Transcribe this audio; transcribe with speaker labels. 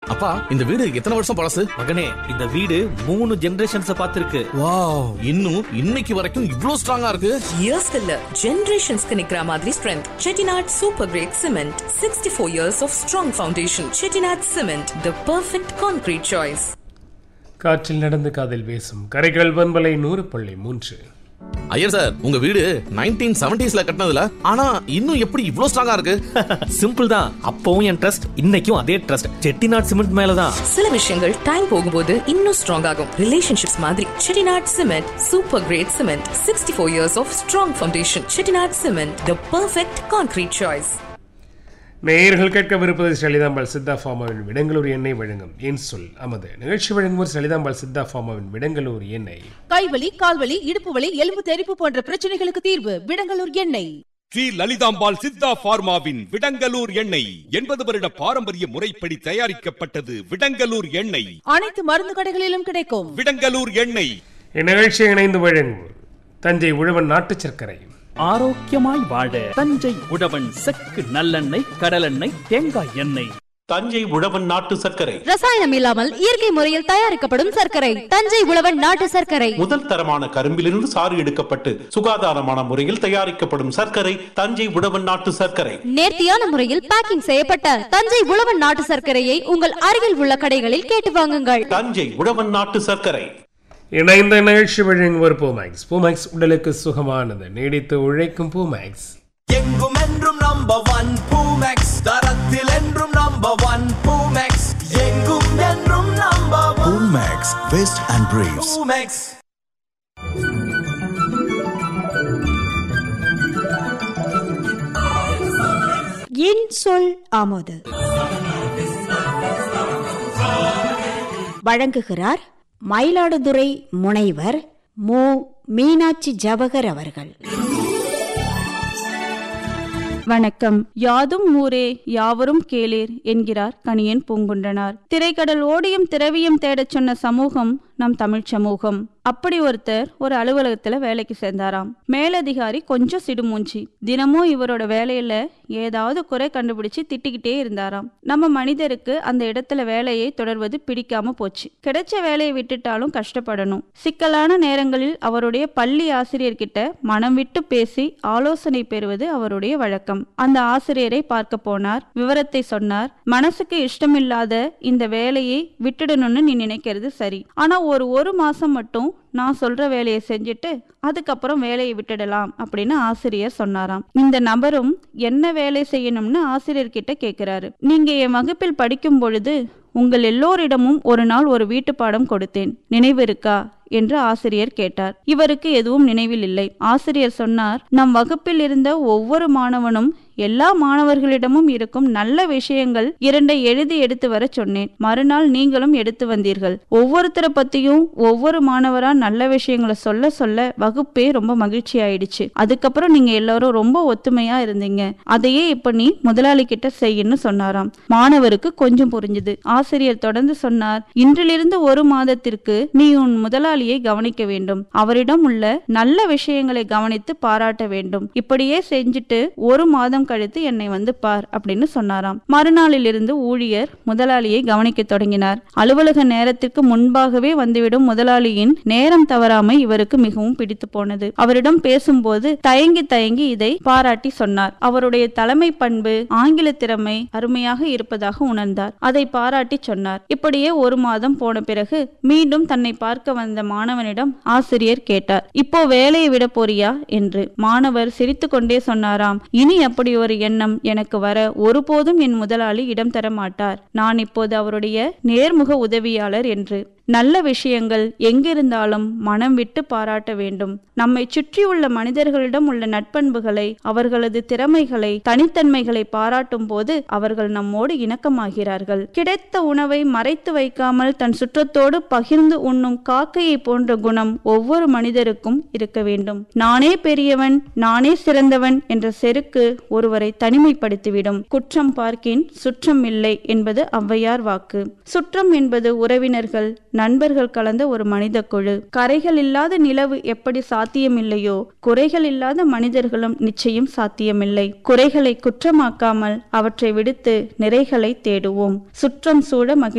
Speaker 1: அப்பா இந்த வீடு எத்தனை வருஷம் பழசு
Speaker 2: மகனே இந்த வீடு மூணு ஜெனரேஷன்ஸ் பார்த்திருக்கு
Speaker 1: வாவ் இன்னும் இன்னைக்கு வரைக்கும் இவ்ளோ ஸ்ட்ராங்கா இருக்கு
Speaker 3: இயர்ஸ்க்கு இல்ல ஜெனரேஷன்ஸ்க்கு நிக்கிற மாதிரி strength Chettinad super great cement sixty four years of strong foundation Chettinad cement the perfect concrete choice
Speaker 4: காற்றில் நடந்து காதில் பேசும் கரைகள் பண்பலை நூறு பள்ளி மூன்று
Speaker 1: ஐயர் சார் உங்க வீடு நைன்டீன் செவன்டிஸ்ல கட்டினதுல ஆனா இன்னும் எப்படி இவ்ளோ ஸ்ட்ராங்கா இருக்கு
Speaker 2: சிம்பிள் தான் அப்பவும் என் ட்ரஸ்ட் இன்னைக்கும் அதே ட்ரஸ்ட் செட்டிநாட் சிமெண்ட் மேலதான்
Speaker 3: சில விஷயங்கள் டைம் போகும்போது இன்னும் ஸ்ட்ராங் ஆகும் ரிலேஷன்ஷிப்ஸ் மாதிரி Chettinad cement super great cement sixty four years of strong foundation Chettinad cement the perfect concrete choice
Speaker 4: நேயர்கள் கேட்கவிருப்பது சலிதாம்பாள் சித்தா ஃபார்மாவின் விடங்களூர் எண்ணெய் வழங்கும் என் சொல் அமது நிகழ்ச்சி வழங்குவோர் சலிதாம்பாள் சித்தா ஃபார்மாவின் விடங்களூர் எண்ணெய்
Speaker 5: கைவலி கால்வலி இடுப்பு வலி எலும்பு தெறிப்பு போன்ற பிரச்சனைகளுக்கு தீர்வு விடங்கலூர் எண்ணெய்
Speaker 6: ஸ்ரீ லலிதாம்பாள் சித்தா பார்மாவின் விடங்கலூர் எண்ணெய் எண்பது வருட பாரம்பரிய முறைப்படி தயாரிக்கப்பட்டது விடங்கலூர் எண்ணெய்
Speaker 5: அனைத்து மருந்து கடைகளிலும் கிடைக்கும்
Speaker 6: விடங்கலூர் எண்ணெய்
Speaker 4: இந்நிகழ்ச்சியை இணைந்து வழங்குவோர் தஞ்சை உழவன் நாட்டு சர்க்கரை
Speaker 7: ஆரோக்கியமாய் வாழ தஞ்சை உழவன் செக்கு நல்லெண்ணெய் கடலெண்ணெய் தேங்காய் எண்ணெய்
Speaker 8: தஞ்சை உழவன் நாட்டு சர்க்கரை
Speaker 9: ரசாயனம் இல்லாமல் இயற்கை முறையில் தயாரிக்கப்படும் சர்க்கரை தஞ்சை உழவன் நாட்டு சர்க்கரை
Speaker 8: முதல் தரமான கரும்பிலிருந்து சாறு எடுக்கப்பட்டு சுகாதாரமான முறையில் தயாரிக்கப்படும் சர்க்கரை தஞ்சை உழவன் நாட்டு சர்க்கரை
Speaker 9: நேர்த்தியான முறையில் பேக்கிங் செய்யப்பட்ட தஞ்சை உழவன் நாட்டு சர்க்கரையை உங்கள் அருகில் உள்ள கடைகளில் கேட்டு வாங்குங்கள்
Speaker 8: தஞ்சை உழவன் நாட்டு சர்க்கரை
Speaker 4: இணைந்த நிகழ்ச்சி வழங்குவோர் பூமேக்ஸ் பூமேக்ஸ் உடலுக்கு சுகமானது நீடித்து உழைக்கும் பூமேக்ஸ்
Speaker 10: எங்கும் என்றும் நம்பர் ஒன் பூமெக்ஸ் தரத்தில் என்றும் நம்பர் ஒன் பூமெக்ஸ் எங்கும் என்றும் number one
Speaker 11: Max, Vest and Briefs.
Speaker 10: Poomex
Speaker 12: என் சொல் ஆமோது வழங்குகிறார் மயிலாடுதுறை முனைவர் மு மீனாட்சி ஜவகர் அவர்கள்
Speaker 13: வணக்கம் யாதும் ஊரே யாவரும் கேளீர் என்கிறார் கணியன் பூங்குன்றனார் திரைக்கடல் ஓடியும் திரவியம் தேடச் சொன்ன சமூகம் நம் தமிழ்ச் சமூகம் அப்படி ஒருத்தர் ஒரு அலுவலகத்துல வேலைக்கு சேர்ந்தாராம் மேலதிகாரி கொஞ்சம் சிடுமூஞ்சி தினமும் இவரோட வேலையில ஏதாவது குறை கண்டுபிடிச்சு திட்டிக்கிட்டே இருந்தாராம் நம்ம மனிதருக்கு அந்த இடத்துல வேலையை தொடர்வது பிடிக்காம போச்சு கிடைச்ச வேலையை விட்டுட்டாலும் கஷ்டப்படணும் சிக்கலான நேரங்களில் அவருடைய பள்ளி ஆசிரியர்கிட்ட மனம் விட்டு பேசி ஆலோசனை பெறுவது அவருடைய வழக்கம் அந்த ஆசிரியரை பார்க்க போனார் விவரத்தை சொன்னார் மனசுக்கு இஷ்டமில்லாத இந்த வேலையை விட்டுடணும்னு நீ நினைக்கிறது சரி ஆனா ஒரு ஒரு மாசம் மட்டும் நான் சொல்ற வேலையை செஞ்சுட்டு அதுக்கப்புறம் வேலையை விட்டுடலாம் அப்படின்னு ஆசிரியர் சொன்னாராம் இந்த நபரும் என்ன வேலை செய்யணும்னு ஆசிரியர் கிட்ட கேக்குறாரு நீங்க என் வகுப்பில் படிக்கும் பொழுது உங்கள் எல்லோரிடமும் ஒரு நாள் ஒரு வீட்டு பாடம் கொடுத்தேன் நினைவு இருக்கா என்று ஆசிரியர் கேட்டார் இவருக்கு எதுவும் நினைவில் இல்லை ஆசிரியர் சொன்னார் நம் வகுப்பில் இருந்த ஒவ்வொரு மாணவனும் எல்லா மாணவர்களிடமும் இருக்கும் நல்ல விஷயங்கள் இரண்டை எழுதி எடுத்து வர சொன்னேன் மறுநாள் நீங்களும் எடுத்து வந்தீர்கள் ஒவ்வொருத்தரை பத்தியும் ஒவ்வொரு மாணவரா நல்ல விஷயங்களை சொல்ல சொல்ல வகுப்பே ரொம்ப மகிழ்ச்சி ஆயிடுச்சு அதுக்கப்புறம் நீங்க எல்லாரும் ரொம்ப ஒத்துமையா இருந்தீங்க அதையே இப்ப நீ முதலாளி கிட்ட செய்யன்னு சொன்னாராம் மாணவருக்கு கொஞ்சம் புரிஞ்சுது ஆசிரியர் தொடர்ந்து சொன்னார் இன்றிலிருந்து ஒரு மாதத்திற்கு நீ உன் முதலாளியை கவனிக்க வேண்டும் அவரிடம் உள்ள நல்ல விஷயங்களை கவனித்து பாராட்ட வேண்டும் இப்படியே செஞ்சுட்டு ஒரு மாதம் கழித்து என்னை வந்து பார் அப்படின்னு சொன்னாராம் மறுநாளில் இருந்து ஊழியர் முதலாளியை கவனிக்க தொடங்கினார் அலுவலக நேரத்திற்கு முன்பாகவே வந்துவிடும் முதலாளியின் நேரம் தவறாமை இவருக்கு மிகவும் பிடித்து போனது அவரிடம் பேசும்போது தயங்கி தயங்கி இதை பாராட்டி சொன்னார் அவருடைய தலைமை பண்பு ஆங்கில திறமை அருமையாக இருப்பதாக உணர்ந்தார் அதை பாராட்டி சொன்னார் இப்படியே ஒரு மாதம் போன பிறகு மீண்டும் தன்னை பார்க்க வந்த மாணவனிடம் ஆசிரியர் கேட்டார் இப்போ வேலையை விட போறியா என்று மாணவர் சிரித்துக்கொண்டே சொன்னாராம் இனி அப்படி ஒரு எண்ணம் எனக்கு வர ஒருபோதும் என் முதலாளி இடம் தர மாட்டார் நான் இப்போது அவருடைய நேர்முக உதவியாளர் என்று நல்ல விஷயங்கள் எங்கிருந்தாலும் மனம் விட்டு பாராட்ட வேண்டும் நம்மை சுற்றியுள்ள மனிதர்களிடம் உள்ள நட்பண்புகளை அவர்களது திறமைகளை தனித்தன்மைகளை பாராட்டும் போது அவர்கள் நம்மோடு இணக்கமாகிறார்கள் கிடைத்த உணவை மறைத்து வைக்காமல் தன் சுற்றத்தோடு பகிர்ந்து உண்ணும் காக்கையை போன்ற குணம் ஒவ்வொரு மனிதருக்கும் இருக்க வேண்டும் நானே பெரியவன் நானே சிறந்தவன் என்ற செருக்கு ஒருவரை தனிமைப்படுத்திவிடும் குற்றம் பார்க்கின் சுற்றம் இல்லை என்பது ஔவையார் வாக்கு சுற்றம் என்பது உறவினர்கள் நண்பர்கள் கலந்த ஒரு மனித குழு கரைகள் இல்லாத நிலவு எப்படி சாத்தியமில்லையோ குறைகள் இல்லாத மனிதர்களும் நிச்சயம் சாத்தியமில்லை குறைகளை குற்றமாக்காமல் அவற்றை விடுத்து நிறைகளை தேடுவோம் சுற்றம் சூழ மகிழ்